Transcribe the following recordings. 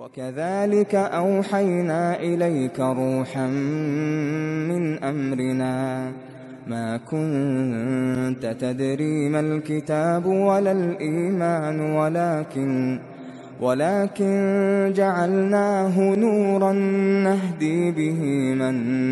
وكذلك أوحينا إليك روحا من أمرنا ما كنت تدري ما الكتاب ولا الإيمان ولكن ولكن جعلناه نورا نهدي به من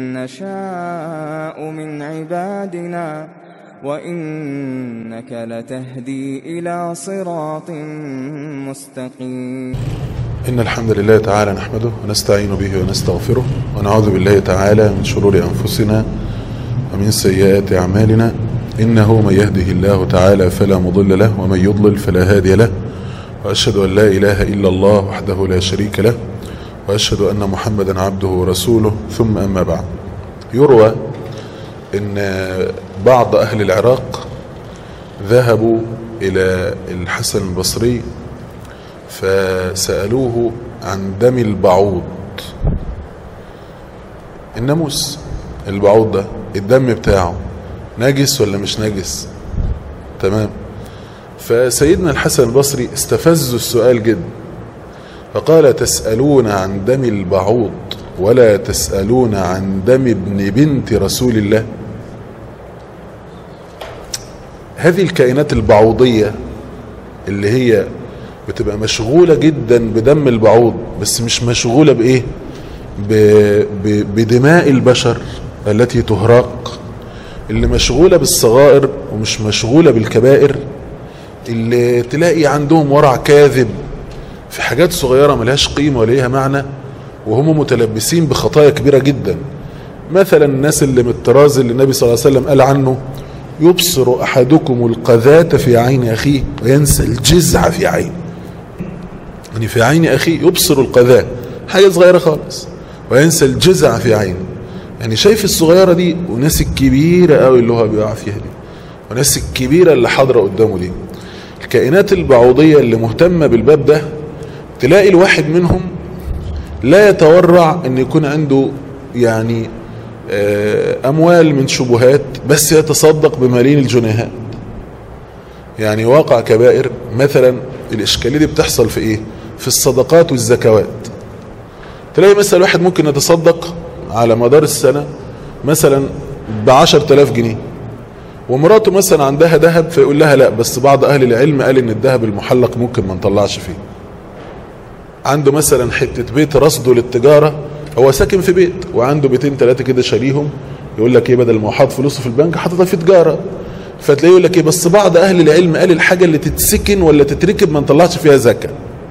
نشاء من عبادنا وإنك لتهدي إلى صراط مستقيم إن الحمد لله تعالى نحمده ونستعين به ونستغفره ونعوذ بالله تعالى من شرور أنفسنا ومن سيئات أعمالنا إنه من يهده الله تعالى فلا مضل له ومن يضلل فلا هادي له وأشهد أن لا إله إلا الله وحده لا شريك له وأشهد أن محمدا عبده ورسوله ثم أما بعد يروى أن بعض أهل العراق ذهبوا إلى الحسن البصري فسألوه عن دم البعوض الناموس البعوض ده الدم بتاعه نجس ولا مش نجس تمام فسيدنا الحسن البصري استفز السؤال جدا فقال تسألون عن دم البعوض ولا تسألون عن دم ابن بنت رسول الله هذه الكائنات البعوضية اللي هي بتبقى مشغولة جدا بدم البعوض بس مش مشغولة بإيه ب... ب... بدماء البشر التي تهرق اللي مشغولة بالصغائر ومش مشغولة بالكبائر اللي تلاقي عندهم ورع كاذب في حاجات صغيرة ملهاش قيمة ولا ليها معنى وهم متلبسين بخطايا كبيرة جدا مثلا الناس اللي من الطراز اللي النبي صلى الله عليه وسلم قال عنه يبصر أحدكم القذاة في عين أخيه وينسى الجزع في عين يعني في عين أخيه يبصر القذاة حاجة صغيرة خالص وينسى الجزع في عينه يعني شايف الصغيرة دي وناس الكبيرة قوي اللي هو بيقع فيها دي وناس الكبيرة اللي حاضرة قدامه دي الكائنات البعوضية اللي مهتمة بالباب ده تلاقي الواحد منهم لا يتورع ان يكون عنده يعني اموال من شبهات بس يتصدق بملايين الجنيهات يعني واقع كبائر مثلا الاشكاليه دي بتحصل في ايه في الصدقات والزكوات تلاقي مثلا واحد ممكن يتصدق على مدار السنه مثلا ب 10000 جنيه ومراته مثلا عندها ذهب فيقول لها لا بس بعض اهل العلم قال ان الذهب المحلق ممكن ما نطلعش فيه عنده مثلا حته بيت رصده للتجاره هو ساكن في بيت وعنده بيتين ثلاثه كده شاريهم يقول لك ايه بدل ما حاطط فلوسه في البنك حاططها في تجاره فتلاقيه يقول لك ايه بس بعض اهل العلم قال الحاجه اللي تتسكن ولا تتركب ما نطلعش فيها زكاه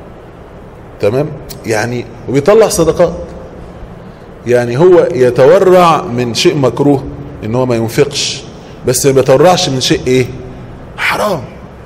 تمام يعني وبيطلع صدقات يعني هو يتورع من شيء مكروه ان هو ما ينفقش بس ما بيتورعش من شيء ايه حرام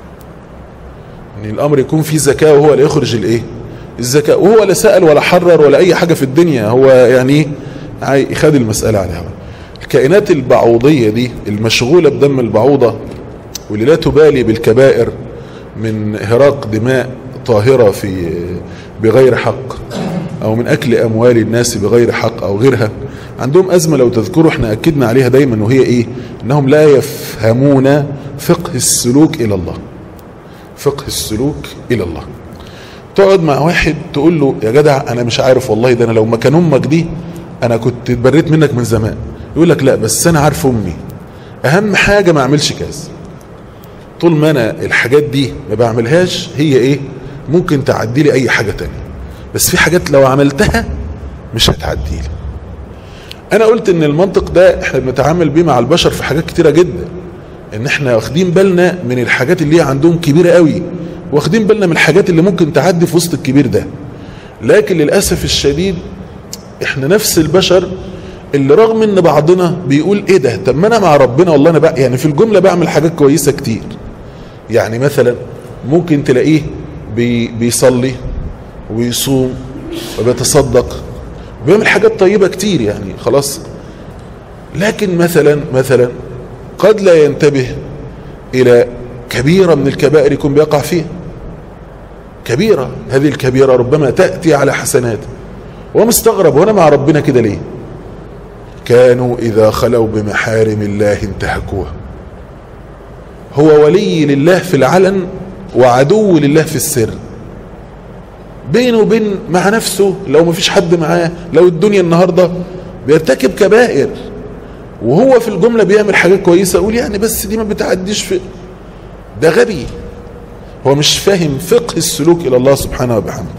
ان يعني الامر يكون فيه زكاه وهو لا يخرج الايه الزكاه وهو لا سال ولا حرر ولا اي حاجه في الدنيا هو يعني خد المساله على هوا الكائنات البعوضيه دي المشغوله بدم البعوضه واللي لا تبالي بالكبائر من اهراق دماء طاهره في بغير حق او من اكل اموال الناس بغير حق او غيرها عندهم ازمه لو تذكروا احنا اكدنا عليها دايما وهي ايه انهم لا يفهمون فقه السلوك الى الله فقه السلوك الى الله تقعد مع واحد تقول له يا جدع انا مش عارف والله ده انا لو مكان امك دي انا كنت اتبريت منك من زمان يقول لك لا بس انا عارف امي اهم حاجه ما اعملش كذا طول ما انا الحاجات دي ما بعملهاش هي ايه ممكن تعدي لي اي حاجه تانية بس في حاجات لو عملتها مش هتعدي لي انا قلت ان المنطق ده احنا بنتعامل بيه مع البشر في حاجات كتيره جدا ان احنا واخدين بالنا من الحاجات اللي هي عندهم كبيره قوي واخدين بالنا من الحاجات اللي ممكن تعدي في وسط الكبير ده لكن للاسف الشديد احنا نفس البشر اللي رغم ان بعضنا بيقول ايه ده طب ما انا مع ربنا والله انا بقى يعني في الجمله بعمل حاجات كويسه كتير يعني مثلا ممكن تلاقيه بي بيصلي ويصوم وبيتصدق وبيعمل حاجات طيبه كتير يعني خلاص لكن مثلا مثلا قد لا ينتبه الى كبيره من الكبائر يكون بيقع فيها كبيره هذه الكبيره ربما تاتي على حسنات ومستغرب وانا مع ربنا كده ليه كانوا اذا خلوا بمحارم الله انتهكوها هو ولي لله في العلن وعدو لله في السر بينه وبين مع نفسه لو ما فيش حد معاه لو الدنيا النهارده بيرتكب كبائر وهو في الجمله بيعمل حاجات كويسه اقول يعني بس دي ما بتعديش في ده غبي هو مش فاهم فقه السلوك الى الله سبحانه وبحمده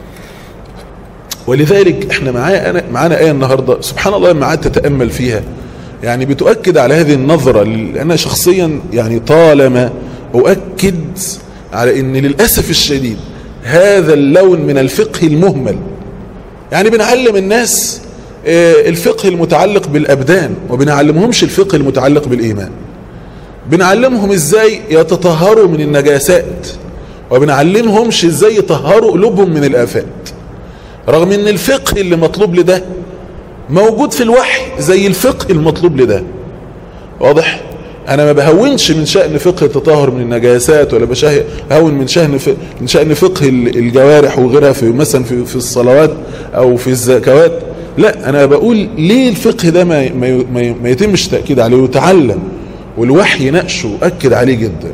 ولذلك احنا معايا انا معانا ايه النهارده سبحان الله لما قعدت تتامل فيها يعني بتؤكد على هذه النظره اللي انا شخصيا يعني طالما اؤكد على ان للاسف الشديد هذا اللون من الفقه المهمل يعني بنعلم الناس الفقه المتعلق بالابدان وبنعلمهمش الفقه المتعلق بالايمان بنعلمهم ازاي يتطهروا من النجاسات وبنعلمهمش ازاي يطهروا قلوبهم من الافات رغم ان الفقه اللي مطلوب لده موجود في الوحي زي الفقه المطلوب لده واضح انا ما بهونش من شأن فقه التطهر من النجاسات ولا بهون من شأن من شأن فقه الجوارح وغيرها في مثلا في, في الصلوات او في الزكوات لا انا بقول ليه الفقه ده ما, ما, ما يتمش تأكيد عليه ويتعلم والوحي نقشه أكد عليه جدا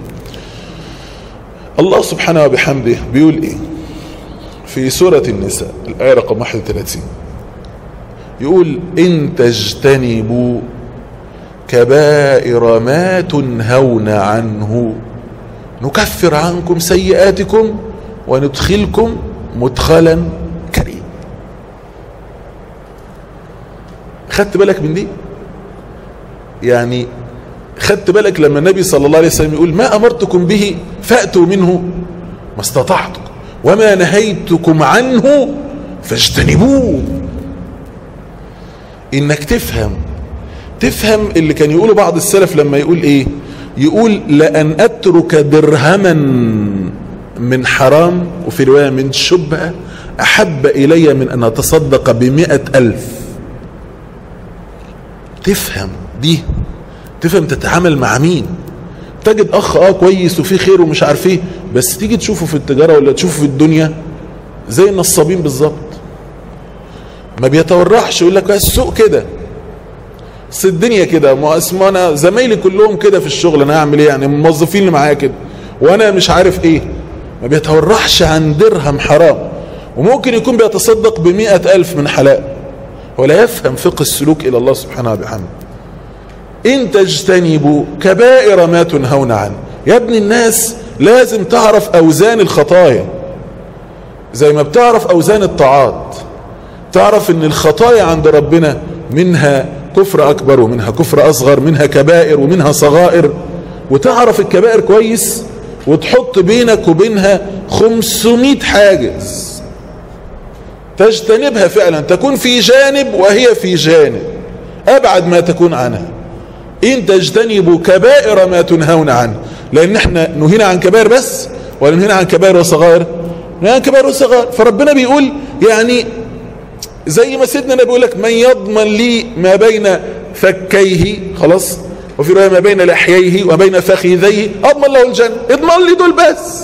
الله سبحانه وبحمده بيقول ايه في سورة النساء الآية رقم 31 يقول إن تجتنبوا كبائر ما تنهون عنه نكفر عنكم سيئاتكم وندخلكم مدخلا كريم خدت بالك من دي يعني خدت بالك لما النبي صلى الله عليه وسلم يقول ما أمرتكم به فأتوا منه ما استطعتم وما نهيتكم عنه فاجتنبوه انك تفهم تفهم اللي كان يقوله بعض السلف لما يقول ايه يقول لأن أترك درهما من حرام وفي رواية من شبهة أحب إلي من أن أتصدق بمئة ألف تفهم دي تفهم تتعامل مع مين تجد اخ اه كويس وفيه خير ومش عارف ايه بس تيجي تشوفه في التجاره ولا تشوفه في الدنيا زي النصابين بالظبط ما بيتورعش يقول لك السوق كده بس الدنيا كده ما انا زمايلي كلهم كده في الشغل انا هعمل ايه يعني الموظفين اللي معايا كده وانا مش عارف ايه ما بيتورعش عن درهم حرام وممكن يكون بيتصدق بمئة ألف من حلال ولا يفهم فقه السلوك إلى الله سبحانه وبحمده إن تجتنبوا كبائر ما تنهون عنه يا ابن الناس لازم تعرف أوزان الخطايا زي ما بتعرف أوزان الطاعات تعرف ان الخطايا عند ربنا منها كفر أكبر ومنها كفر أصغر منها كبائر ومنها صغائر وتعرف الكبائر كويس وتحط بينك وبينها 500 حاجز تجتنبها فعلا تكون في جانب وهي في جانب أبعد ما تكون عنها إن تجتنبوا كبائر ما تنهون عنه لأن احنا نهينا عن كبائر بس ولا نهينا عن كبائر وصغائر نهينا عن كبائر وصغائر فربنا بيقول يعني زي ما سيدنا النبي بيقول لك من يضمن لي ما بين فكيه خلاص وفي روايه ما بين لحييه وما بين فخذيه اضمن له الجنه اضمن لي دول بس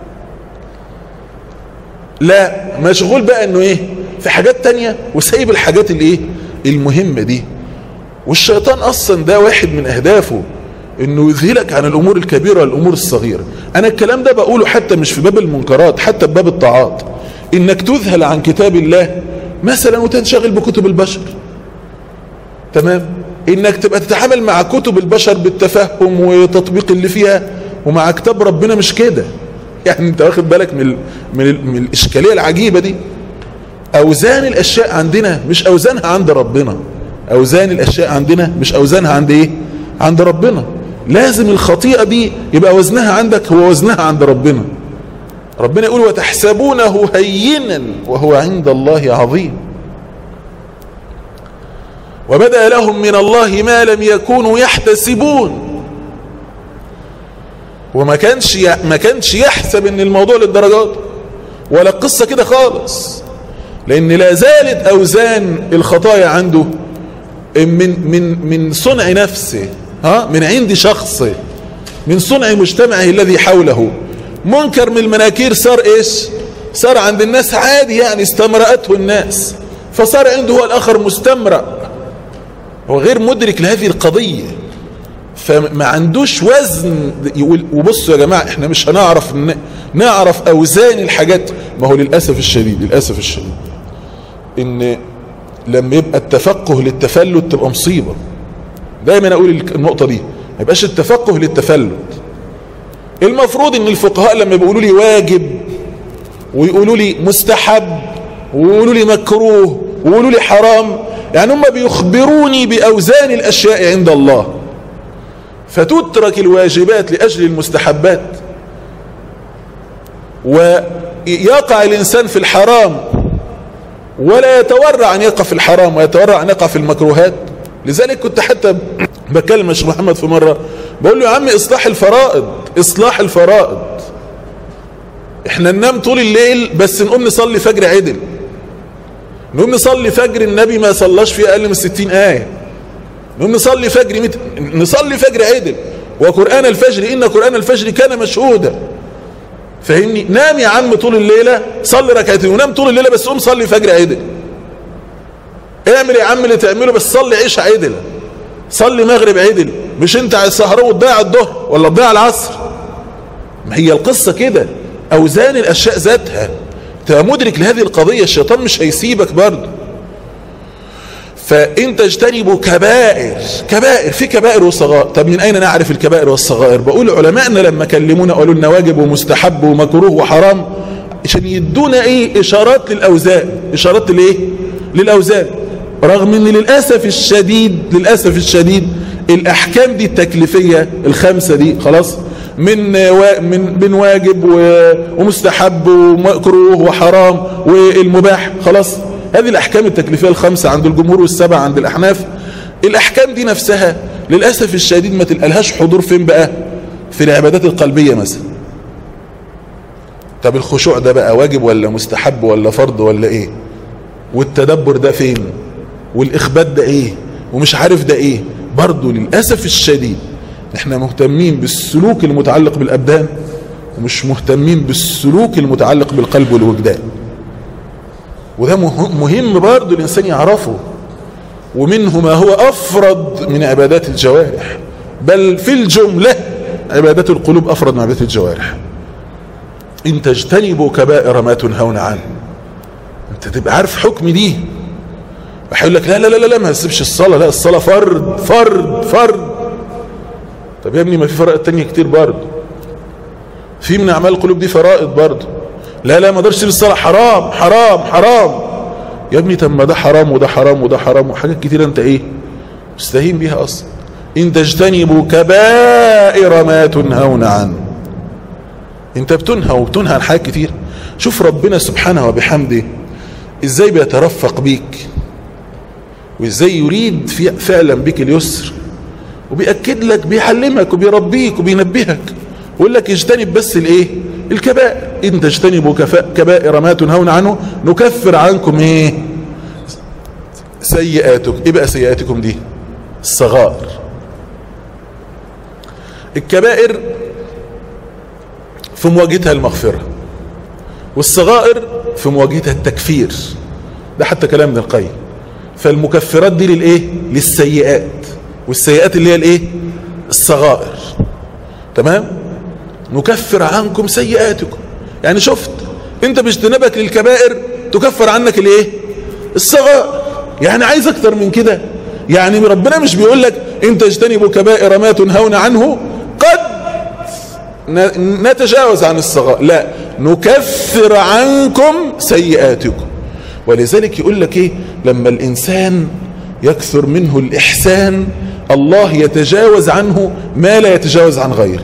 لا مشغول بقى انه ايه في حاجات تانية وسايب الحاجات اللي ايه المهمه دي والشيطان اصلا ده واحد من اهدافه انه يذهلك عن الامور الكبيره والامور الصغيره انا الكلام ده بقوله حتى مش في باب المنكرات حتى في باب الطاعات انك تذهل عن كتاب الله مثلا وتنشغل بكتب البشر تمام انك تبقى تتعامل مع كتب البشر بالتفهم وتطبيق اللي فيها ومع كتاب ربنا مش كده يعني انت واخد بالك من ال من, ال من الاشكاليه العجيبه دي اوزان الاشياء عندنا مش اوزانها عند ربنا اوزان الاشياء عندنا مش اوزانها عند ايه عند ربنا لازم الخطيئه دي يبقى وزنها عندك هو وزنها عند ربنا ربنا يقول وتحسبونه هينا وهو عند الله عظيم وبدا لهم من الله ما لم يكونوا يحتسبون وما كانش ما كانش يحسب ان الموضوع للدرجات ولا القصه كده خالص لان لا زالت اوزان الخطايا عنده من من من صنع نفسه ها من عند شخصه من صنع مجتمعه الذي حوله منكر من المناكير صار ايش صار عند الناس عادي يعني استمرأته الناس فصار عنده هو الاخر مستمرأ هو غير مدرك لهذه القضية فما عندوش وزن يقول وبصوا يا جماعة احنا مش هنعرف نعرف اوزان الحاجات ما هو للأسف الشديد للأسف الشديد ان لما يبقى التفقه للتفلت تبقى مصيبة دايما اقول النقطة دي ما يبقاش التفقه للتفلت المفروض ان الفقهاء لما بيقولوا لي واجب ويقولوا لي مستحب ويقولوا لي مكروه ويقولوا لي حرام يعني هم بيخبروني بأوزان الأشياء عند الله فتترك الواجبات لأجل المستحبات ويقع الإنسان في الحرام ولا يتورع أن يقع في الحرام ويتورع أن يقع في المكروهات لذلك كنت حتى بكلم الشيخ محمد في مرة بقول له يا عمي إصلاح الفرائض إصلاح الفرائض احنا ننام طول الليل بس نقوم نصلي فجر عدل نقوم نصلي فجر النبي ما صلاش فيه أقل من 60 آية نقوم نصلي فجر مت... نصلي فجر عدل وقرآن الفجر إن قرآن الفجر كان مشهودا فاهمني نام يا عم طول الليلة صلي ركعتين ونام طول الليلة بس قوم صلي فجر عدل اعمل يا عم اللي تعمله بس صلي عيش عدل صلي مغرب عدل مش انت على السهرة وتضيع الظهر ولا تضيع العصر ما هي القصة كده اوزان الاشياء ذاتها تبقى مدرك لهذه القضية الشيطان مش هيسيبك برضه فانت اجتنبوا كبائر كبائر في كبائر وصغائر طب من اين نعرف الكبائر والصغائر بقول علماءنا لما كلمونا قالوا لنا واجب ومستحب ومكروه وحرام عشان يدونا ايه اشارات للاوزان اشارات لايه للاوزان رغم ان للاسف الشديد للاسف الشديد الاحكام دي التكليفيه الخمسه دي خلاص من من من واجب ومستحب ومكروه وحرام والمباح خلاص هذه الأحكام التكليفية الخمسة عند الجمهور والسبع عند الأحناف الأحكام دي نفسها للأسف الشديد ما تلقالهاش حضور فين بقى في العبادات القلبية مثلا طب الخشوع ده بقى واجب ولا مستحب ولا فرض ولا ايه والتدبر ده فين والإخبات ده ايه ومش عارف ده ايه برضه للأسف الشديد احنا مهتمين بالسلوك المتعلق بالأبدان ومش مهتمين بالسلوك المتعلق بالقلب والوجدان وده مهم برضه الإنسان يعرفه ومنه ما هو أفرد من عبادات الجوارح بل في الجملة عبادات القلوب أفرد من عبادات الجوارح إن تجتنبوا كبائر ما تنهون عنه أنت تبقى عارف حكم دي وهيقول لك لا لا لا لا ما تسيبش الصلاة لا الصلاة فرض فرض فرض طب يا ابني ما في فرائض تانية كتير برضه في من أعمال القلوب دي فرائض برضه لا لا ما اقدرش اسيب الصلاه حرام حرام حرام يا ابني طب ما ده حرام وده حرام وده حرام وحاجات كتير انت ايه مستهين بيها اصلا ان تجتنبوا كبائر ما تنهون عنه انت بتنهى وبتنهى عن حاجات كتير شوف ربنا سبحانه وبحمده ازاي بيترفق بيك وازاي يريد في فعلا بك اليسر وبيأكد لك بيحلمك وبيربيك وبينبهك ويقول لك اجتنب بس الايه الكبائر ان تجتنبوا كبائر ما تنهون عنه نكفر عنكم ايه سيئاتكم ايه بقى سيئاتكم دي الصغائر الكبائر في مواجهتها المغفرة والصغائر في مواجهتها التكفير ده حتى كلام ابن القيم فالمكفرات دي للايه للسيئات والسيئات اللي هي الايه الصغائر تمام نكفر عنكم سيئاتكم يعني شفت انت باجتنابك للكبائر تكفر عنك الايه الصغائر يعني عايز اكتر من كده يعني ربنا مش بيقول لك انت اجتنبوا كبائر ما تنهون عنه قد نتجاوز عن الصغائر لا نكفر عنكم سيئاتكم ولذلك يقول لك ايه لما الانسان يكثر منه الاحسان الله يتجاوز عنه ما لا يتجاوز عن غيره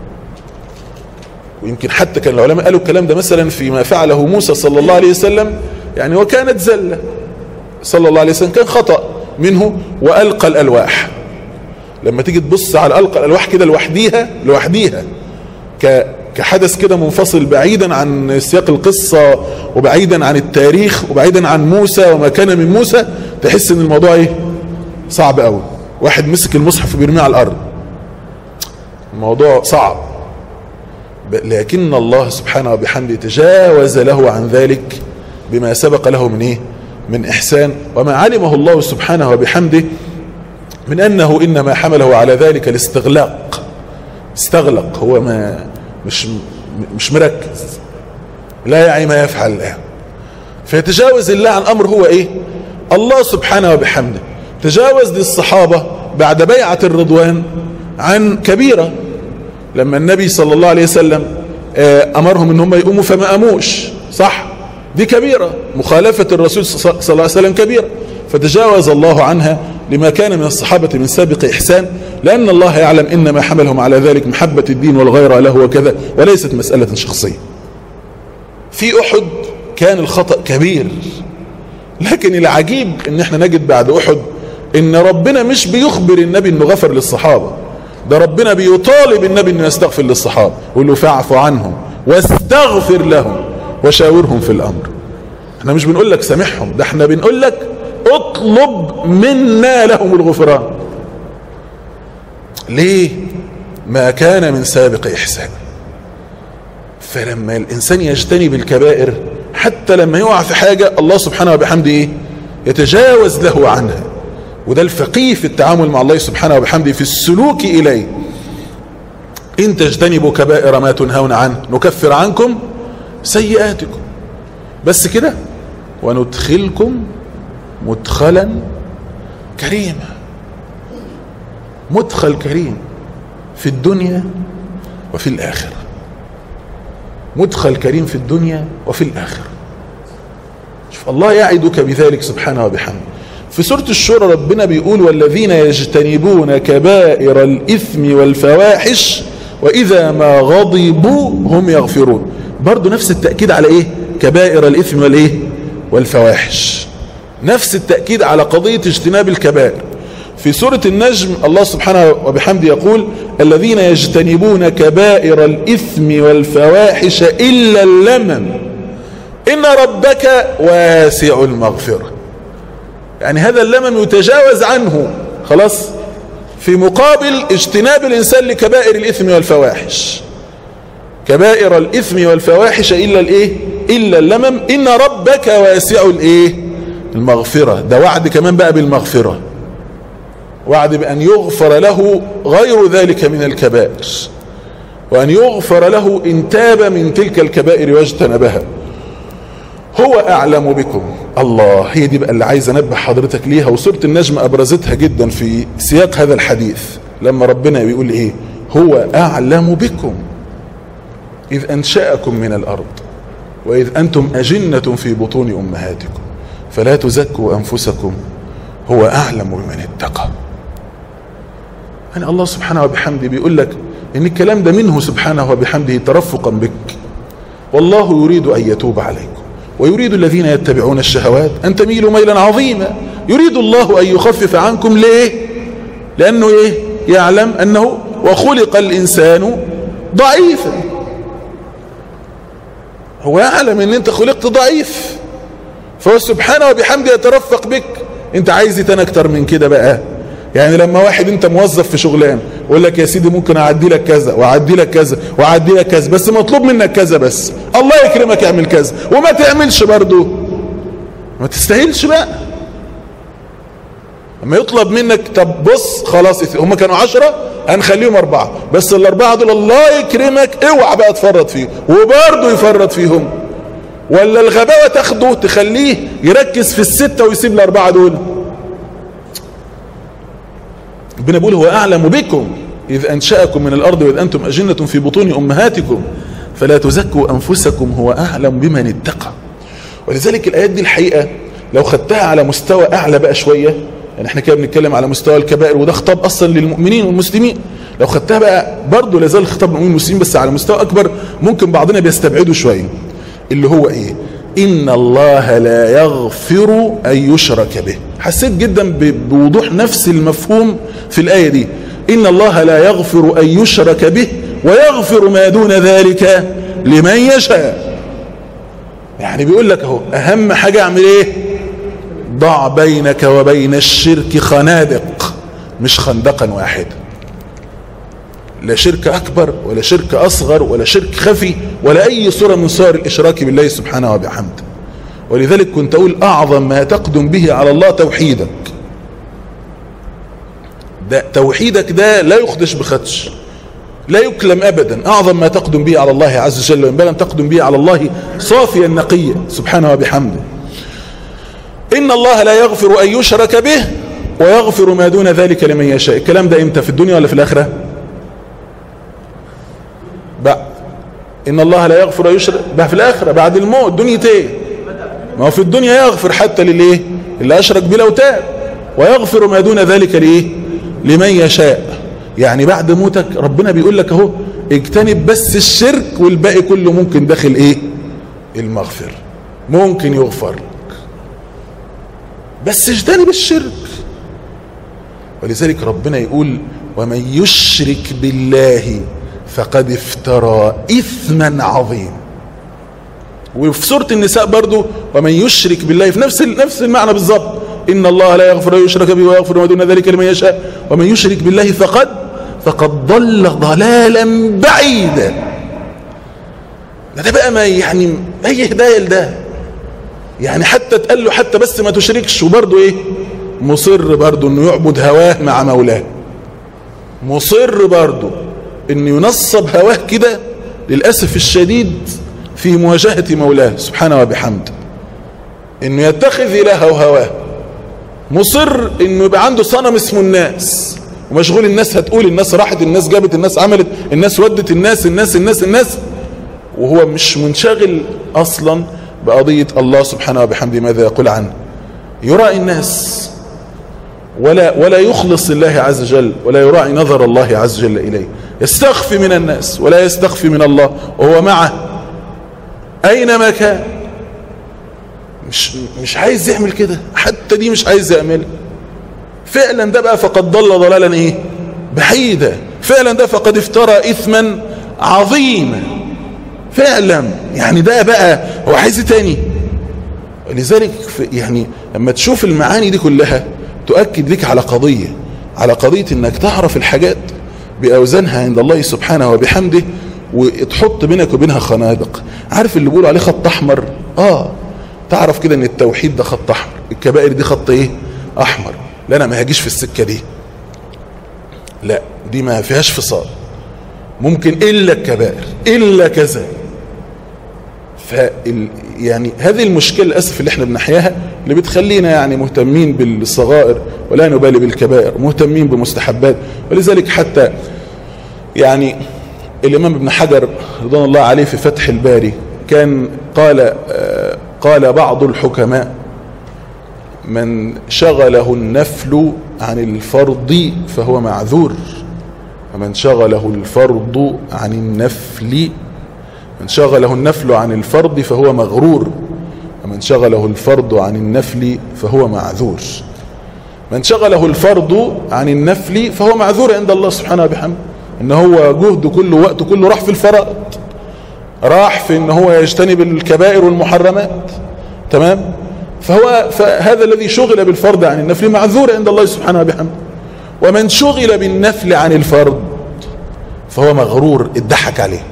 ويمكن حتى كان العلماء قالوا الكلام ده مثلا فيما فعله موسى صلى الله عليه وسلم يعني وكانت زلة صلى الله عليه وسلم كان خطأ منه وألقى الألواح لما تيجي تبص على ألقى الألواح كده لوحديها لوحديها كحدث كده منفصل بعيدا عن سياق القصة وبعيدا عن التاريخ وبعيدا عن موسى وما كان من موسى تحس ان الموضوع ايه صعب قوي واحد مسك المصحف وبيرميه على الارض الموضوع صعب لكن الله سبحانه وبحمده تجاوز له عن ذلك بما سبق له من ايه من احسان وما علمه الله سبحانه وبحمده من انه انما حمله على ذلك الاستغلاق استغلق هو ما مش مش مركز لا يعي ما يفعل الآن فيتجاوز الله عن أمر هو إيه الله سبحانه وبحمده تجاوز للصحابة بعد بيعة الرضوان عن كبيرة لما النبي صلى الله عليه وسلم أمرهم ان هم يقوموا فما قاموش صح دي كبيرة مخالفة الرسول صلى الله عليه وسلم كبيرة فتجاوز الله عنها لما كان من الصحابة من سابق إحسان لأن الله يعلم إنما حملهم على ذلك محبة الدين والغير له وكذا وليست مسألة شخصية في أحد كان الخطأ كبير لكن العجيب ان احنا نجد بعد أحد ان ربنا مش بيخبر النبي انه غفر للصحابة ده ربنا بيطالب النبي انه يستغفر للصحابة يقول له فاعف عنهم واستغفر لهم وشاورهم في الامر احنا مش بنقول لك سامحهم ده احنا بنقول لك اطلب منا لهم الغفران ليه ما كان من سابق احسان فلما الانسان يجتنب الكبائر حتى لما يقع في حاجة الله سبحانه وبحمده ايه يتجاوز له عنها وده الفقيه في التعامل مع الله سبحانه وبحمده في السلوك إليه إن تجتنبوا كبائر ما تنهون عنه نكفر عنكم سيئاتكم بس كده وندخلكم مدخلا كريما مدخل كريم في الدنيا وفي الآخرة مدخل كريم في الدنيا وفي الآخرة شوف الله يعدك بذلك سبحانه وبحمده في سورة الشورى ربنا بيقول والذين يجتنبون كبائر الإثم والفواحش وإذا ما غضبوا هم يغفرون برضو نفس التأكيد على إيه كبائر الإثم والإيه والفواحش نفس التأكيد على قضية اجتناب الكبائر في سورة النجم الله سبحانه وبحمده يقول الذين يجتنبون كبائر الإثم والفواحش إلا اللمم إن ربك واسع المغفرة يعني هذا اللمم يتجاوز عنه خلاص في مقابل اجتناب الإنسان لكبائر الإثم والفواحش كبائر الإثم والفواحش إلا الإيه إلا اللمم إن ربك واسع الإيه المغفرة ده وعد كمان بقى بالمغفرة وعد بأن يغفر له غير ذلك من الكبائر وأن يغفر له إن تاب من تلك الكبائر واجتنبها هو أعلم بكم الله هي دي بقى اللي عايز أنبه حضرتك ليها وسورة النجم أبرزتها جدا في سياق هذا الحديث لما ربنا بيقول إيه هو أعلم بكم إذ أنشأكم من الأرض وإذ أنتم أجنة في بطون أمهاتكم فلا تزكوا أنفسكم هو أعلم بمن اتقى يعني الله سبحانه وبحمده بيقول لك إن الكلام ده منه سبحانه وبحمده ترفقا بك والله يريد أن يتوب عليكم ويريد الذين يتبعون الشهوات أن تميلوا ميلا عظيما يريد الله أن يخفف عنكم ليه لأنه إيه يعلم أنه وخلق الإنسان ضعيفا هو يعلم أن أنت خلقت ضعيف فهو سبحانه وبحمده يترفق بك أنت عايز تاني أكتر من كده بقى يعني لما واحد انت موظف في شغلان يقول لك يا سيدي ممكن اعدي لك كذا واعدي لك كذا واعدي لك كذا بس مطلوب منك كذا بس الله يكرمك اعمل كذا وما تعملش برضه ما تستاهلش بقى لما يطلب منك طب بص خلاص هم كانوا عشرة هنخليهم أربعة بس الأربعة دول الله يكرمك اوعى بقى تفرط فيه وبرضه يفرط فيهم ولا الغباوة تاخده تخليه يركز في الستة ويسيب الأربعة دول ربنا بيقول هو أعلم بكم إذ أنشأكم من الأرض وإذ أنتم أجنة في بطون أمهاتكم فلا تزكوا أنفسكم هو أعلم بمن اتقى ولذلك الآيات دي الحقيقة لو خدتها على مستوى أعلى بقى شوية يعني احنا كده بنتكلم على مستوى الكبائر وده خطاب أصلا للمؤمنين والمسلمين لو خدتها بقى برضه لازال خطاب للمؤمنين والمسلمين بس على مستوى أكبر ممكن بعضنا بيستبعده شوية اللي هو إيه إن الله لا يغفر أن يشرك به حسيت جدا بوضوح نفس المفهوم في الآية دي إن الله لا يغفر أن يشرك به ويغفر ما دون ذلك لمن يشاء يعني بيقول لك اهو أهم حاجة اعمل إيه ضع بينك وبين الشرك خنادق مش خندقا واحدا لا شرك أكبر ولا شرك أصغر ولا شرك خفي ولا أي صورة من صور الإشراك بالله سبحانه وبحمده ولذلك كنت أقول أعظم ما تقدم به على الله توحيدك ده توحيدك ده لا يخدش بخدش لا يكلم أبدا أعظم ما تقدم به على الله عز وجل وينبغي أن تقدم به على الله صافيا نقيا سبحانه وبحمده إن الله لا يغفر أن يشرك به ويغفر ما دون ذلك لمن يشاء الكلام ده إمتى في الدنيا ولا في الآخرة بعد إن الله لا يغفر أن يشرك بقى في الآخرة بعد الموت دنيا ايه ما هو في الدنيا يغفر حتى للإيه اللي أشرك بلا وتاب ويغفر ما دون ذلك لإيه لمن يشاء يعني بعد موتك ربنا بيقول لك اهو اجتنب بس الشرك والباقي كله ممكن داخل ايه المغفر ممكن يغفر لك بس اجتنب الشرك ولذلك ربنا يقول ومن يشرك بالله فقد افترى اثما عظيما وفي سوره النساء برضو ومن يشرك بالله في نفس نفس المعنى بالظبط ان الله لا يغفر ان يشرك به ويغفر ما دون ذلك لمن يشاء ومن يشرك بالله فقد فقد ضل ضلالا بعيدا ده بقى ما يعني اي هدايه لده يعني حتى تقال له حتى بس ما تشركش وبرضه ايه مصر برضه انه يعبد هواه مع مولاه مصر برضه انه ينصب هواه كده للاسف الشديد في مواجهه مولاه سبحانه وبحمده انه يتخذ الهه هواه مصر انه يبقى عنده صنم اسمه الناس ومشغول الناس هتقول الناس راحت الناس جابت الناس عملت الناس ودت الناس الناس الناس الناس وهو مش منشغل اصلا بقضية الله سبحانه وبحمده ماذا يقول عنه يراعي الناس ولا ولا يخلص الله عز وجل ولا يراعي نظر الله عز وجل إليه يستخفي من الناس ولا يستخفي من الله وهو معه أينما كان مش مش عايز يعمل كده حتى دي مش عايز يعملها فعلا ده بقى فقد ضل ضلالا ايه بعيدا فعلا ده فقد افترى اثما عظيما فعلا يعني ده بقى هو عايز ايه تاني لذلك يعني لما تشوف المعاني دي كلها تؤكد لك على قضية على قضية انك تعرف الحاجات باوزانها عند الله سبحانه وبحمده وتحط بينك وبينها خنادق عارف اللي بيقولوا عليه خط احمر اه تعرف كده ان التوحيد ده خط احمر الكبائر دي خط ايه احمر لا انا ما هاجيش في السكة دي لا دي ما فيهاش فصال ممكن الا الكبائر الا كذا فال يعني هذه المشكلة للأسف اللي احنا بنحياها اللي بتخلينا يعني مهتمين بالصغائر ولا نبالي بالكبائر مهتمين بمستحبات ولذلك حتى يعني الإمام ابن حجر رضوان الله عليه في فتح الباري كان قال قال بعض الحكماء من شغله النفل عن الفرض فهو معذور ومن شغله الفرض عن النفل من شغله النفل عن الفرض فهو مغرور ومن شغله الفرض عن النفل فهو معذور من شغله الفرض عن النفل فهو معذور عند الله سبحانه وبحمده ان هو جهده كله وقته كله راح في الفرائض راح في ان هو يجتنب الكبائر والمحرمات تمام فهو فهذا الذي شغل بالفرض عن النفل معذور عند الله سبحانه وبحمده ومن شغل بالنفل عن الفرض فهو مغرور اتضحك عليه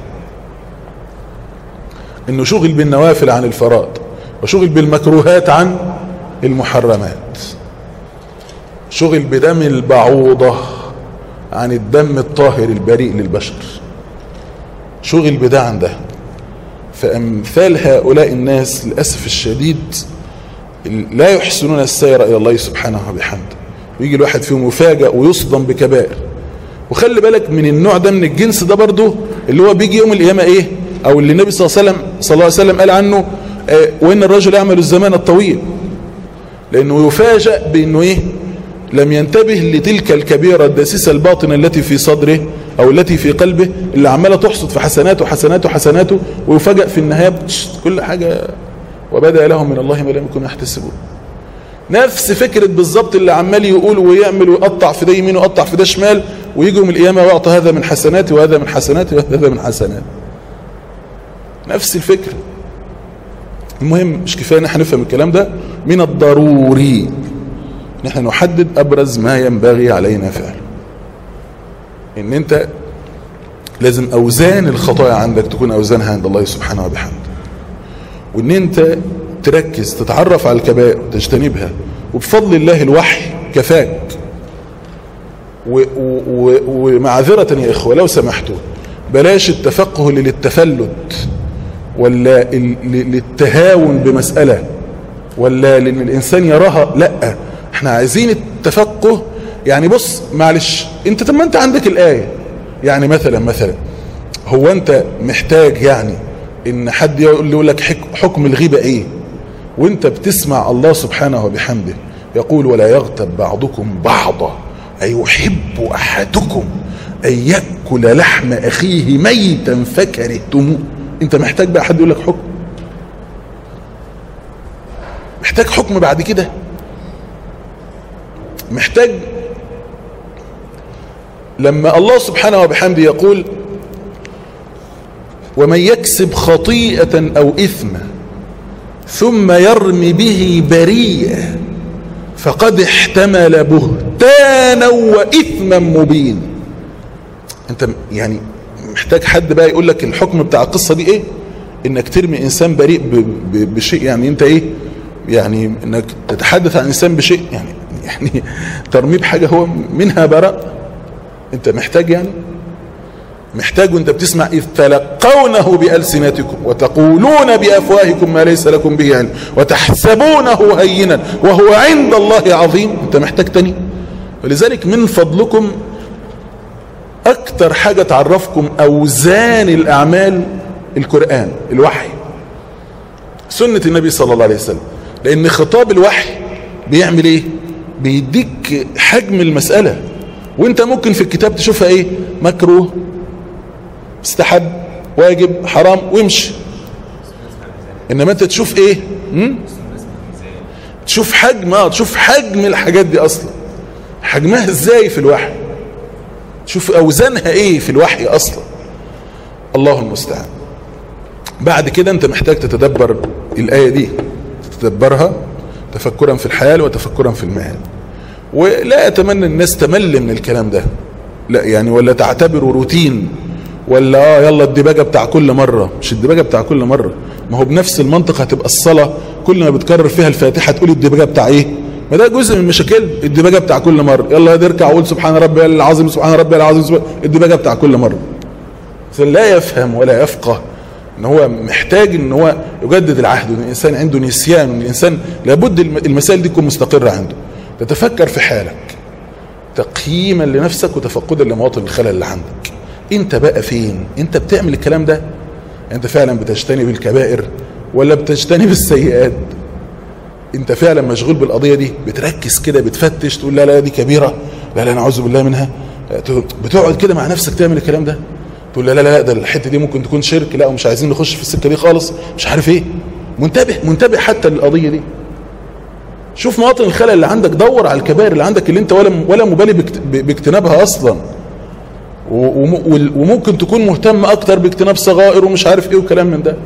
انه شغل بالنوافل عن الفرائض وشغل بالمكروهات عن المحرمات شغل بدم البعوضة عن الدم الطاهر البريء للبشر شغل بده عن ده فأمثال هؤلاء الناس للأسف الشديد لا يحسنون السير إلى الله سبحانه وبحمده ويجي الواحد فيهم يفاجأ ويصدم بكبائر وخلي بالك من النوع ده من الجنس ده برضه اللي هو بيجي يوم القيامة ايه او اللي النبي صلى الله عليه وسلم صلى الله عليه وسلم قال عنه آه وان الرجل يعمل الزمان الطويل لانه يفاجأ بانه ايه لم ينتبه لتلك الكبيرة الداسسة الباطنة التي في صدره او التي في قلبه اللي عمالة تحصد في حسناته حسناته حسناته ويفاجأ في النهاية كل حاجة وبدأ لهم من الله ما لم يكونوا يحتسبون نفس فكرة بالظبط اللي عمال يقول ويعمل ويقطع في ده يمين ويقطع في ده شمال ويجي يوم القيامة ويعطى هذا من حسناتي وهذا من حسناتي وهذا من حسناتي نفس الفكرة المهم مش كفاية ان احنا نفهم الكلام ده من الضروري ان احنا نحدد ابرز ما ينبغي علينا فعله ان انت لازم اوزان الخطايا عندك تكون اوزانها عند الله سبحانه وبحمده وان انت تركز تتعرف على الكبائر وتجتنبها وبفضل الله الوحي كفاك و- و- و- ومعذرة يا إخوة لو سمحتوا بلاش التفقه اللي للتفلت ولا ال- ل- للتهاون بمسألة ولا لأن الإنسان يراها لا احنا عايزين التفقه يعني بص معلش انت طب ما انت عندك الآية يعني مثلا مثلا هو انت محتاج يعني ان حد يقول يقول لك حك- حكم الغيبة ايه وانت بتسمع الله سبحانه وبحمده يقول ولا يغتب بعضكم بعضا أيحب أحدكم أن يأكل لحم أخيه ميتا فكرهتموه انت محتاج بقى حد يقول لك حكم محتاج حكم بعد كده محتاج لما الله سبحانه وبحمده يقول ومن يكسب خطيئة أو إثما ثم يرمي به بريئا فقد احتمل بهتانا وإثما مبين انت يعني محتاج حد بقى يقول لك الحكم بتاع القصة دي ايه انك ترمي انسان بريء ب- ب- بشيء يعني انت ايه يعني انك تتحدث عن انسان بشيء يعني يعني ترميه بحاجة هو منها براء انت محتاج يعني محتاج وانت بتسمع اذ تلقونه بألسنتكم وتقولون بأفواهكم ما ليس لكم به علم وتحسبونه هينا وهو عند الله عظيم انت محتاج تاني ولذلك من فضلكم اكتر حاجة تعرفكم اوزان الاعمال القرآن الوحي سنة النبي صلى الله عليه وسلم لان خطاب الوحي بيعمل ايه بيديك حجم المسألة وانت ممكن في الكتاب تشوفها ايه مكروه استحب واجب حرام وامشي انما انت تشوف ايه م? تشوف حجم اه تشوف حجم الحاجات دي اصلا حجمها ازاي في الوحي تشوف اوزانها ايه في الوحي اصلا الله المستعان بعد كده انت محتاج تتدبر الايه دي تتدبرها تفكرا في الحال وتفكرا في المآل ولا اتمنى الناس تمل من الكلام ده لا يعني ولا تعتبره روتين ولا اه يلا الدباجة بتاع كل مرة مش الدباجة بتاع كل مرة ما هو بنفس المنطق هتبقى الصلاة كل ما بتكرر فيها الفاتحة تقول الدباجة بتاع ايه ما ده جزء من مشاكل الدباجة بتاع كل مرة يلا نركع وقول سبحان ربي العظيم سبحان ربي العظيم سبحان الدباجة بتاع كل مرة لا يفهم ولا يفقه ان هو محتاج ان هو يجدد العهد وان الانسان عنده نسيان وان الانسان لابد الم- المسائل دي تكون مستقرة عنده تتفكر في حالك تقييما لنفسك وتفقدا لمواطن الخلل اللي عندك انت بقى فين انت بتعمل الكلام ده انت فعلا بتجتنب الكبائر ولا بتجتنب السيئات انت فعلا مشغول بالقضية دي بتركز كده بتفتش تقول لا لا دي كبيرة لا لا نعوذ بالله منها بتقعد كده مع نفسك تعمل الكلام ده تقول لا لا لا ده الحتة دي ممكن تكون شرك لا ومش عايزين نخش في السكة دي خالص مش عارف ايه منتبه منتبه حتى للقضية دي شوف مواطن الخلل اللي عندك دور على الكبائر اللي عندك اللي انت ولا ولا مبالي باكت- باجتنابها اصلا و- وم- وال- وممكن تكون مهتم اكتر باجتناب صغائر ومش عارف ايه وكلام من ده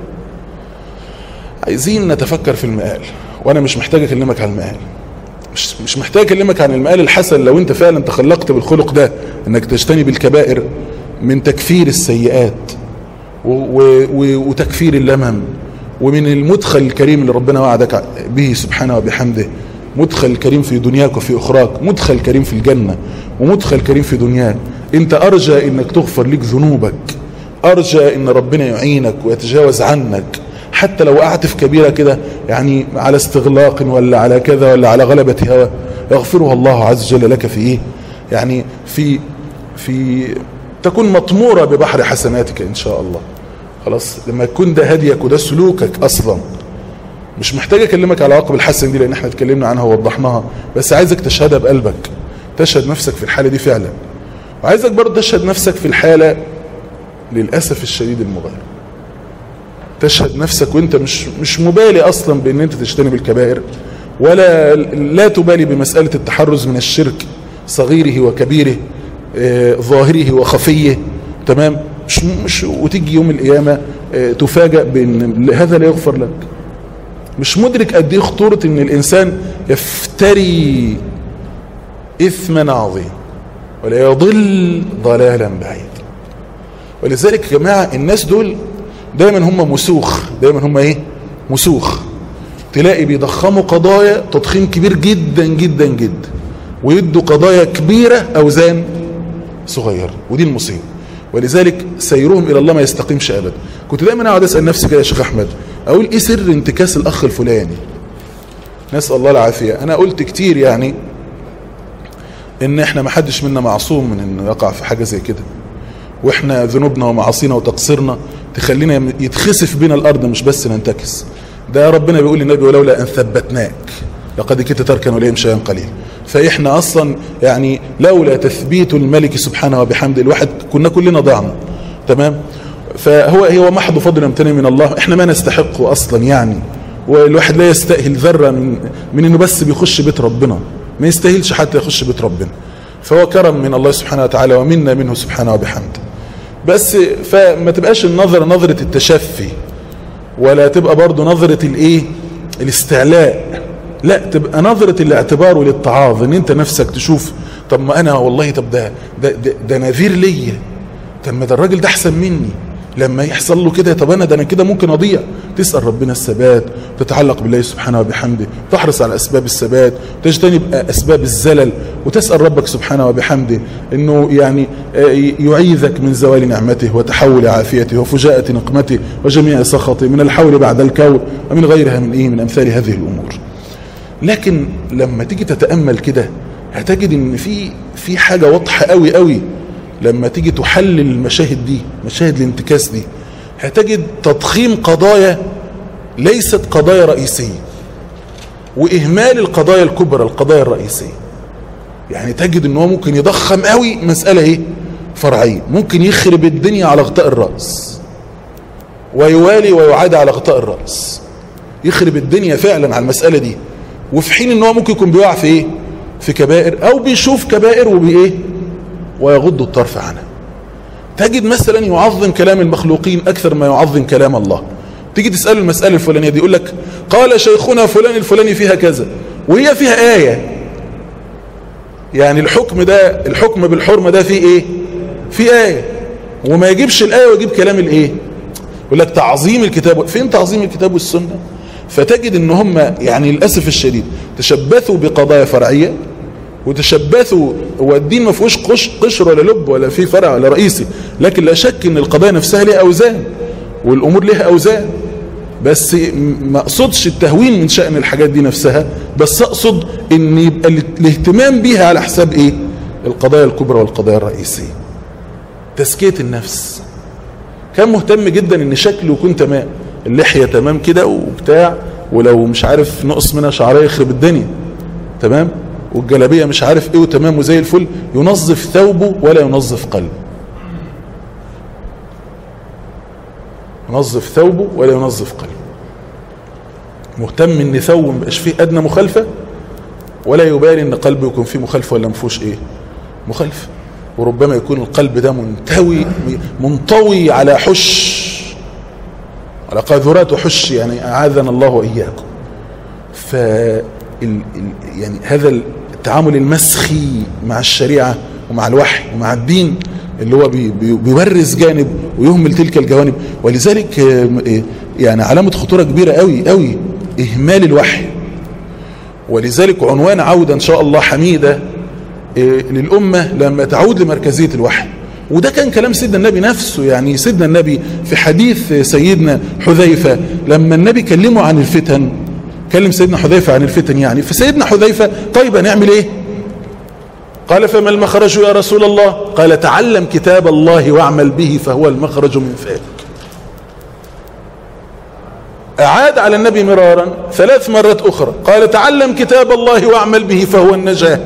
عايزين نتفكر في المقال وانا مش محتاج اكلمك عن المقال مش مش محتاج اكلمك عن المقال الحسن لو انت فعلا تخلقت بالخلق ده انك تجتنب الكبائر من تكفير السيئات و و و وتكفير اللمم ومن المدخل الكريم اللي ربنا وعدك به سبحانه وبحمده مدخل كريم في دنياك وفي اخراك مدخل كريم في الجنة ومدخل كريم في دنياك انت ارجى انك تغفر لك ذنوبك ارجى ان ربنا يعينك ويتجاوز عنك حتى لو وقعت في كبيرة كده يعني على استغلاق ولا على كذا ولا على غلبة هوى يغفرها الله عز وجل لك في ايه يعني في في تكون مطمورة ببحر حسناتك ان شاء الله خلاص لما يكون ده هديك وده سلوكك اصلا مش محتاج اكلمك على عواقب الحسن دي لان احنا اتكلمنا عنها ووضحناها بس عايزك تشهدها بقلبك تشهد نفسك في الحالة دي فعلا وعايزك برضه تشهد نفسك في الحالة للأسف الشديد المغير تشهد نفسك وانت مش مش مبالي اصلا بان انت تجتنب الكبائر ولا لا تبالي بمسألة التحرز من الشرك صغيره وكبيره آه، ظاهره وخفيه تمام مش مش وتيجي يوم القيامة آه، تفاجأ بان هذا لا يغفر لك مش مدرك قد ايه خطورة ان الانسان يفتري اثما عظيم ولا يضل ضلالا بعيدا ولذلك يا جماعة الناس دول دايما هم مسوخ دايما هم ايه مسوخ تلاقي بيضخموا قضايا تضخيم كبير جدا جدا جدا ويدوا قضايا كبيرة أوزان صغيرة ودي المصيبة ولذلك سيرهم إلى الله ما يستقيمش أبدا كنت دايما أقعد أسأل نفسي كده يا شيخ أحمد أقول إيه سر انتكاس الأخ الفلاني نسأل الله العافية أنا قلت كتير يعني إن إحنا ما حدش منا معصوم من إنه يقع في حاجة زي كده وإحنا ذنوبنا ومعاصينا وتقصيرنا تخلينا يتخسف بنا الأرض مش بس ننتكس ده ربنا بيقول للنبي ولولا أن ثبتناك لقد كنت تركن إليهم شيئا قليلا فإحنا أصلا يعني لولا تثبيت الملك سبحانه وبحمده الواحد كنا كلنا ضعنا تمام فهو هو محض فضل امتنان من الله احنا ما نستحقه اصلا يعني والواحد لا يستاهل ذره من من انه بس بيخش بيت ربنا ما يستاهلش حتى يخش بيت ربنا فهو كرم من الله سبحانه وتعالى ومنا منه سبحانه وبحمده بس فما تبقاش النظرة نظرة التشفي ولا تبقى برضو نظرة الايه الاستعلاء لا تبقى نظرة الاعتبار والاتعاظ ان انت نفسك تشوف طب ما انا والله طب ده ده, ده, ده نذير ليا طب ما ده الراجل ده احسن مني لما يحصل له كده طب انا ده انا كده ممكن اضيع تسال ربنا الثبات تتعلق بالله سبحانه وبحمده تحرص على اسباب الثبات تجتنب اسباب الزلل وتسال ربك سبحانه وبحمده انه يعني يعيذك من زوال نعمته وتحول عافيته وفجاءه نقمته وجميع سخطه من الحول بعد الكون ومن غيرها من ايه من امثال هذه الامور لكن لما تيجي تتامل كده هتجد ان في في حاجه واضحه قوي قوي لما تيجي تحلل المشاهد دي مشاهد الانتكاس دي هتجد تضخيم قضايا ليست قضايا رئيسية وإهمال القضايا الكبرى القضايا الرئيسية يعني تجد ان هو ممكن يضخم قوي مسألة ايه فرعية ممكن يخرب الدنيا على غطاء الرأس ويوالي ويعاد على غطاء الرأس يخرب الدنيا فعلا على المسألة دي وفي حين ان هو ممكن يكون بيقع في ايه في كبائر او بيشوف كبائر وبايه ويغض الطرف عنها تجد مثلا يعظم كلام المخلوقين أكثر ما يعظم كلام الله تيجي تسأله المسألة الفلانية دي يقول لك قال شيخنا فلان الفلاني فيها كذا وهي فيها آية يعني الحكم ده الحكم بالحرمة ده فيه ايه في آية وما يجيبش الآية ويجيب كلام الايه يقول لك تعظيم الكتاب فين تعظيم الكتاب والسنة فتجد ان هم يعني للأسف الشديد تشبثوا بقضايا فرعية وتشبثوا والدين ما فيهوش قش قشر ولا لب ولا فيه فرع ولا رئيسي لكن لا شك ان القضايا نفسها ليها اوزان والامور ليها اوزان بس ما اقصدش التهوين من شأن الحاجات دي نفسها بس اقصد ان يبقى الاهتمام بيها على حساب ايه القضايا الكبرى والقضايا الرئيسية تزكية النفس كان مهتم جدا ان شكله يكون تمام اللحية تمام كده وبتاع ولو مش عارف نقص منها شعرية يخرب الدنيا تمام والجلابية مش عارف ايه وتمام وزي الفل ينظف ثوبه ولا ينظف قلبه ينظف ثوبه ولا ينظف قلبه مهتم ان ثوبه مبقاش فيه ادنى مخالفة ولا يبالي ان قلبه يكون فيه مخالفة ولا مفوش ايه مخالفة وربما يكون القلب ده منتوي منطوي على حش على قاذورات وحش يعني اعاذنا الله واياكم ف ال ال يعني هذا التعامل المسخي مع الشريعة ومع الوحي ومع الدين اللي هو بي بي بيورث جانب ويهمل تلك الجوانب ولذلك يعني علامة خطورة كبيرة قوي قوي إهمال الوحي ولذلك عنوان عودة إن شاء الله حميدة للأمة لما تعود لمركزية الوحي وده كان كلام سيدنا النبي نفسه يعني سيدنا النبي في حديث سيدنا حذيفة لما النبي كلمه عن الفتن كلم سيدنا حذيفة عن الفتن يعني فسيدنا حذيفة طيب هنعمل ايه قال فما المخرج يا رسول الله قال تعلم كتاب الله واعمل به فهو المخرج من فاك أعاد على النبي مرارا ثلاث مرات أخرى قال تعلم كتاب الله واعمل به فهو النجاة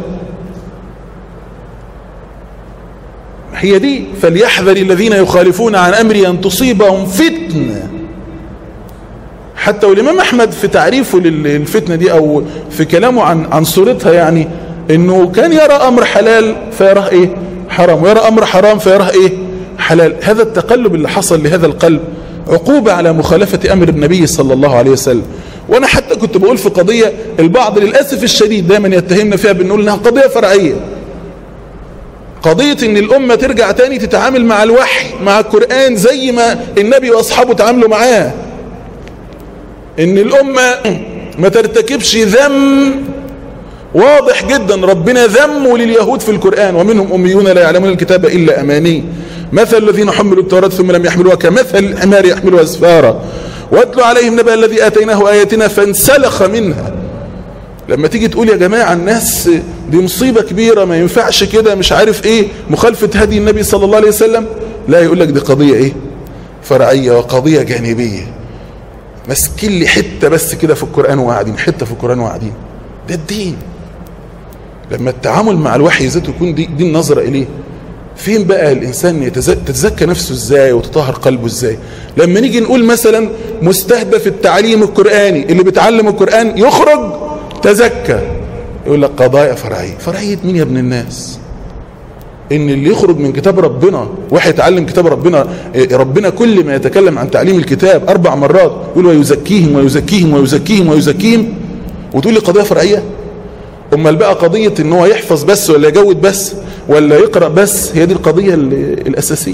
هي دي فليحذر الذين يخالفون عن أمري أن تصيبهم فتنة حتى والإمام أحمد في تعريفه للفتنة دي أو في كلامه عن عن صورتها يعني إنه كان يرى أمر حلال فيراه إيه حرام ويرى أمر حرام فيراه إيه حلال هذا التقلب اللي حصل لهذا القلب عقوبة على مخالفة أمر النبي صلى الله عليه وسلم وأنا حتى كنت بقول في قضية البعض للأسف الشديد دايما يتهمنا فيها بنقول إنها قضية فرعية قضية ان الامة ترجع تاني تتعامل مع الوحي مع القرآن زي ما النبي واصحابه تعاملوا معاه ان الامة ما ترتكبش ذنب واضح جدا ربنا ذمه لليهود في القرآن ومنهم أميون لا يعلمون الكتاب إلا أماني مثل الذين حملوا التوراة ثم لم يحملوها كمثل الحمار يحمل أسفارا واتلو عليهم نبأ الذي آتيناه آياتنا فانسلخ منها لما تيجي تقول يا جماعة الناس دي مصيبة كبيرة ما ينفعش كده مش عارف ايه مخالفة هدي النبي صلى الله عليه وسلم لا يقول لك دي قضية ايه فرعية وقضية جانبية ماسكين لي حتة بس كده في القرآن وقاعدين حتة في القرآن وقاعدين ده الدين لما التعامل مع الوحي ذاته يكون دي, دي النظرة إليه فين بقى الإنسان يتز- تتزكى نفسه إزاي وتطهر قلبه إزاي لما نيجي نقول مثلا مستهدف التعليم القرآني اللي بيتعلم القرآن يخرج تزكى يقول لك قضايا فرعية فرعية مين يا ابن الناس ان اللي يخرج من كتاب ربنا واحد يتعلم كتاب ربنا إيه، ربنا كل ما يتكلم عن تعليم الكتاب اربع مرات يقول ويزكيهم ويزكيهم ويزكيهم ويزكيهم وتقول لي قضيه فرعيه امال بقى قضيه ان هو يحفظ بس ولا يجود بس ولا يقرا بس هي دي القضيه ال- الاساسيه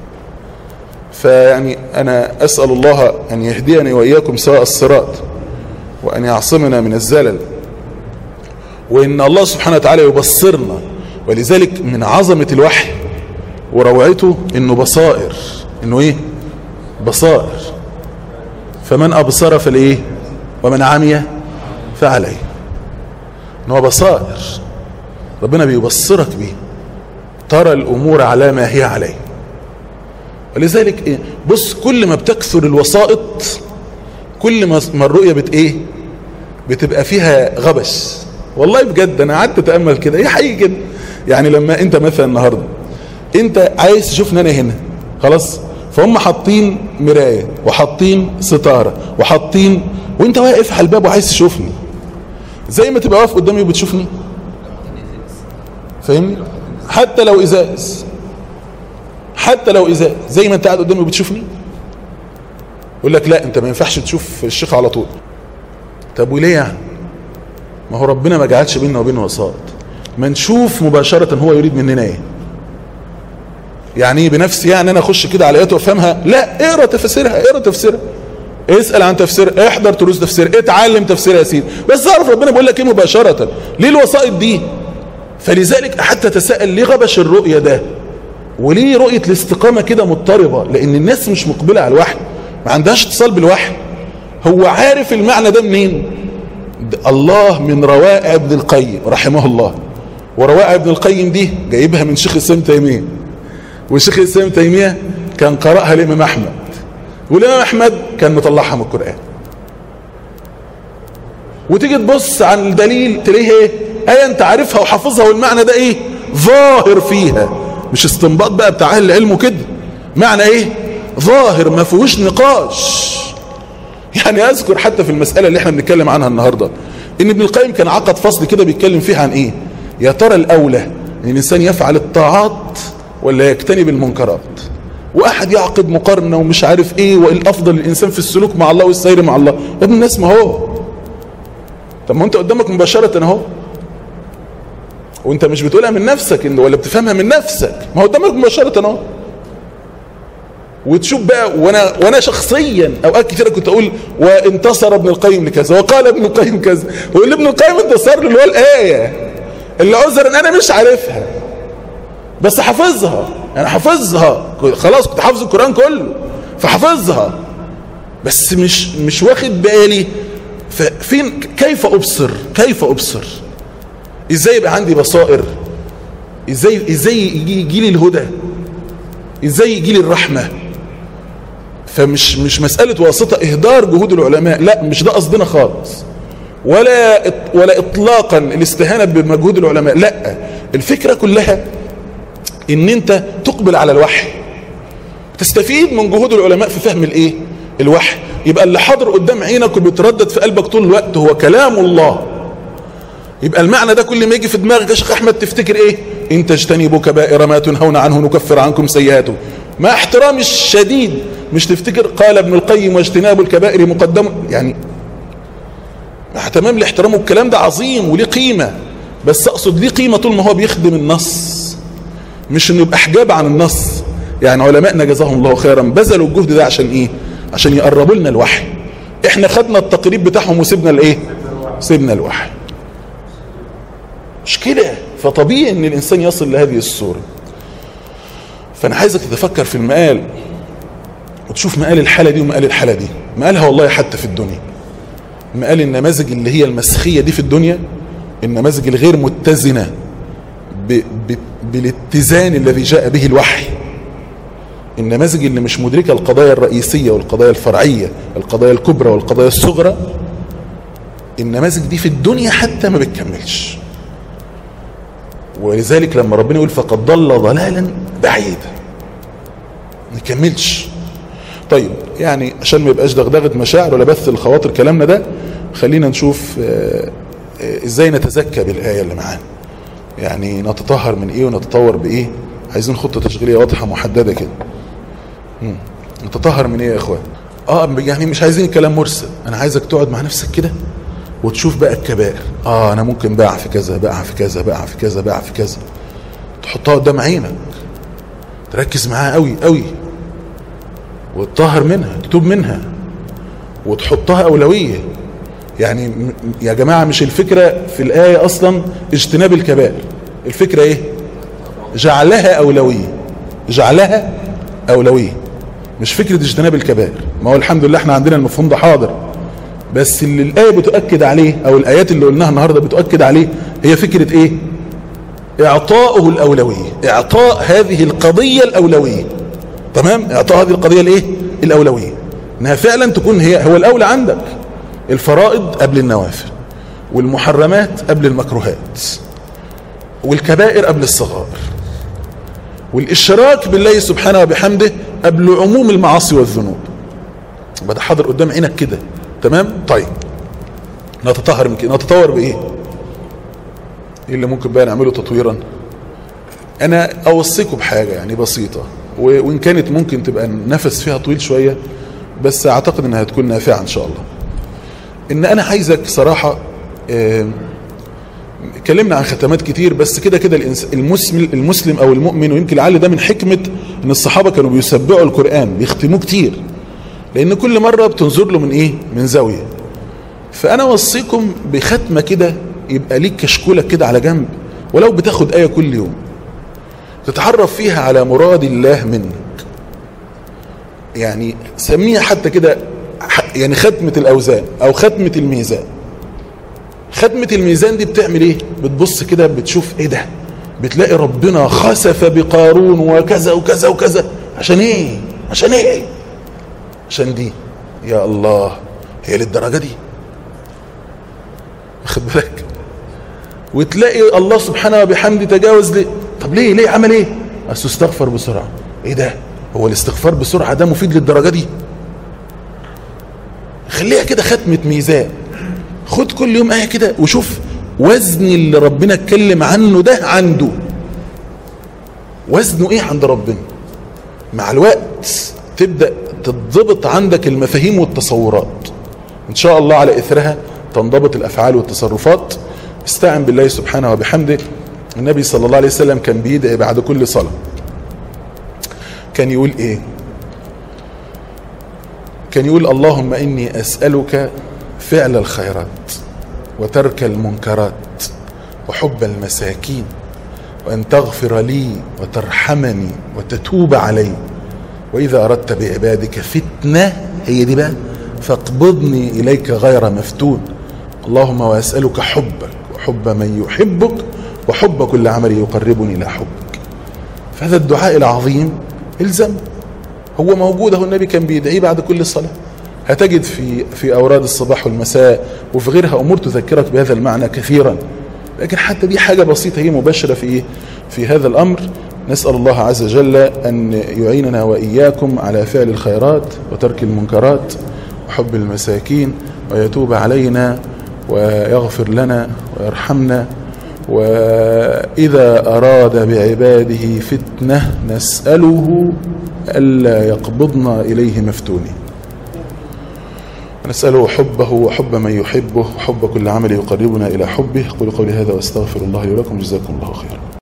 فيعني انا اسال الله ان يهديني واياكم سواء الصراط وان يعصمنا من الزلل وان الله سبحانه وتعالى يبصرنا ولذلك من عظمة الوحي وروعته انه بصائر انه ايه بصائر فمن ابصر فالايه ومن عمي فعليه ان هو بصائر ربنا بيبصرك بيه ترى الامور على ما هي عليه ولذلك إيه؟ بص كل ما بتكثر الوسائط كل ما ما الرؤيه بت ايه بتبقى فيها غبش والله بجد انا قعدت اتامل كده هي حقيقي كده يعني لما انت مثلا النهارده انت عايز تشوفني انا هنا خلاص فهم حاطين مرايه وحاطين ستاره وحاطين وانت واقف على الباب وعايز تشوفني زي ما تبقى واقف قدامي وبتشوفني فاهمني حتى لو ازاز حتى لو ازاز زي ما انت قاعد قدامي وبتشوفني يقول لك لا انت ما ينفعش تشوف الشيخ على طول طب وليه يعني ما هو ربنا ما جعلش بيننا وبينه وساط ما نشوف مباشرة هو يريد مننا ايه يعني ايه بنفسي يعني انا اخش كده على ايات وافهمها لا اقرا تفسيرها اقرا تفسيرها اسال عن تفسير احضر دروس تفسير اتعلم تفسير يا سيدي بس اعرف ربنا بيقول لك ايه مباشرة ليه الوسائط دي فلذلك حتى تساءل ليه غبش الرؤية ده وليه رؤية الاستقامة كده مضطربة لان الناس مش مقبلة على الوحي ما عندهاش اتصال بالوحي هو عارف المعنى ده منين ده الله من روائع ابن القيم رحمه الله وروائع ابن القيم دي جايبها من شيخ الاسلام تيميه وشيخ الاسلام تيميه كان قرأها الامام احمد والامام احمد كان مطلعها من القران وتيجي تبص عن الدليل تلاقيه ايه ايه انت عارفها وحافظها والمعنى ده ايه ظاهر فيها مش استنباط بقى بتاع اهل العلم وكده معنى ايه ظاهر ما فيهوش نقاش يعني اذكر حتى في المسألة اللي احنا بنتكلم عنها النهاردة ان ابن القيم كان عقد فصل كده بيتكلم فيها عن ايه يا ترى الاولى ان الانسان يفعل الطاعات ولا يجتنب المنكرات واحد يعقد مقارنة ومش عارف ايه والافضل الانسان في السلوك مع الله والسير مع الله يا ابن الناس ما هو طب ما انت قدامك مباشرة اهو وانت مش بتقولها من نفسك إن ولا بتفهمها من نفسك ما هو قدامك مباشرة اهو وتشوف بقى وانا وانا شخصيا اوقات كثيره كنت اقول وانتصر ابن القيم لكذا وقال ابن القيم كذا ويقول ابن القيم انتصر له اللي هو الايه اللي عذر ان انا مش عارفها بس حافظها انا حافظها خلاص كنت حافظ القران كله فحافظها بس مش مش واخد بالي فين كيف ابصر كيف ابصر ازاي يبقى عندي بصائر ازاي ازاي يجي, يجي لي الهدى ازاي يجي لي الرحمه فمش مش مسألة واسطة إهدار جهود العلماء لا مش ده قصدنا خالص ولا ولا إطلاقا الاستهانة بمجهود العلماء لا الفكرة كلها إن أنت تقبل على الوحي تستفيد من جهود العلماء في فهم الإيه الوحي يبقى اللي حاضر قدام عينك وبيتردد في قلبك طول الوقت هو كلام الله يبقى المعنى ده كل ما يجي في دماغك يا شيخ أحمد تفتكر إيه إن تجتنبوا كبائر ما تنهون عنه نكفر عنكم سيئاته مع احترامي الشديد مش تفتكر قال ابن القيم واجتناب الكبائر مقدم يعني مع تمام الاحترام والكلام ده عظيم وليه قيمة بس اقصد ليه قيمة طول ما هو بيخدم النص مش انه يبقى حجاب عن النص يعني علمائنا جزاهم الله خيرا بذلوا الجهد ده عشان ايه عشان يقربوا لنا الوحي احنا خدنا التقريب بتاعهم وسيبنا الايه سيبنا الوحي مشكلة فطبيعي ان الانسان يصل لهذه الصورة فانا عايزك تتفكر في المقال وتشوف مقال الحالة دي ومقال الحالة دي مقالها والله حتى في الدنيا مقال النماذج اللي هي المسخية دي في الدنيا النماذج الغير متزنة ب... ب... بالاتزان الذي جاء به الوحي النماذج اللي مش مدركة القضايا الرئيسية والقضايا الفرعية القضايا الكبرى والقضايا الصغرى النماذج دي في الدنيا حتى ما بتكملش ولذلك لما ربنا يقول فقد ضل ضلالا بعيدا ما نكملش طيب يعني عشان ما يبقاش دغدغه مشاعر ولا بث الخواطر كلامنا ده خلينا نشوف آه، آه، ازاي نتزكى بالايه اللي معانا يعني نتطهر من ايه ونتطور بايه عايزين خطه تشغيليه واضحه محدده كده مم. نتطهر من ايه يا اخوان اه يعني مش عايزين كلام مرسل انا عايزك تقعد مع نفسك كده وتشوف بقى الكبائر اه انا ممكن بقع في كذا بقع في كذا بقع في كذا بقع في كذا تحطها قدام عينك تركز معاها قوي قوي وتطهر منها تتوب منها وتحطها اولويه يعني م- يا جماعه مش الفكره في الايه اصلا اجتناب الكبائر الفكره ايه جعلها اولويه جعلها اولويه مش فكره اجتناب الكبائر ما هو الحمد لله احنا عندنا المفهوم ده حاضر بس اللي الايه بتؤكد عليه او الايات اللي قلناها النهارده بتؤكد عليه هي فكره ايه اعطاؤه الاولويه اعطاء هذه القضيه الاولويه تمام اعطاء هذه القضيه الايه الاولويه انها فعلا تكون هي هو الاولى عندك الفرائض قبل النوافل والمحرمات قبل المكروهات والكبائر قبل الصغائر والاشراك بالله سبحانه وبحمده قبل عموم المعاصي والذنوب يبقى ده حاضر قدام عينك كده تمام طيب نتطهر من كده نتطور بايه ايه اللي ممكن بقى نعمله تطويرا انا اوصيكم بحاجه يعني بسيطه و- وان كانت ممكن تبقى النفس فيها طويل شويه بس اعتقد انها هتكون نافعه ان شاء الله ان انا عايزك صراحه آم، اتكلمنا عن ختمات كتير بس كده كده الإنس- المسلم المسلم او المؤمن ويمكن لعل ده من حكمه ان الصحابه كانوا بيسبعوا القران بيختموه كتير لان كل مره بتنظر له من ايه من زاويه فانا اوصيكم بختمه كده يبقى ليك كشكولك كده على جنب ولو بتاخد ايه كل يوم تتعرف فيها على مراد الله منك يعني سميها حتى كده ح- يعني ختمه الاوزان او ختمه الميزان ختمة الميزان دي بتعمل ايه بتبص كده بتشوف ايه ده بتلاقي ربنا خسف بقارون وكذا وكذا وكذا عشان ايه عشان ايه عشان دي يا الله هي للدرجة دي واخد بالك وتلاقي الله سبحانه وبحمده تجاوز ليه طب ليه ليه عمل ايه اصل استغفر بسرعة ايه ده هو الاستغفار بسرعة ده مفيد للدرجة دي خليها كده ختمة ميزان خد كل يوم آية كده وشوف وزن اللي ربنا اتكلم عنه ده عنده وزنه ايه عند ربنا مع الوقت تبدأ تتضبط عندك المفاهيم والتصورات ان شاء الله على اثرها تنضبط الافعال والتصرفات استعن بالله سبحانه وبحمده النبي صلى الله عليه وسلم كان بيدعي بعد كل صلاة كان يقول ايه كان يقول اللهم اني اسألك فعل الخيرات وترك المنكرات وحب المساكين وأن تغفر لي وترحمني وتتوب علي وإذا أردت بعبادك فتنة هي دي بقى فاقبضني إليك غير مفتون اللهم وأسألك حبك وحب من يحبك وحب كل عمل يقربني إلى حبك فهذا الدعاء العظيم الزم هو موجود اهو النبي كان بيدعيه بعد كل صلاة هتجد في في أوراد الصباح والمساء وفي غيرها أمور تذكرك بهذا المعنى كثيرا لكن حتى دي حاجة بسيطة هي مباشرة في إيه؟ في هذا الأمر نسأل الله عز وجل أن يعيننا وإياكم على فعل الخيرات وترك المنكرات وحب المساكين ويتوب علينا ويغفر لنا ويرحمنا وإذا أراد بعباده فتنة نسأله ألا يقبضنا إليه مفتونين نسأله حبه وحب من يحبه وحب كل عمل يقربنا إلى حبه قولوا قولي هذا واستغفر الله لي ولكم جزاكم الله خيرا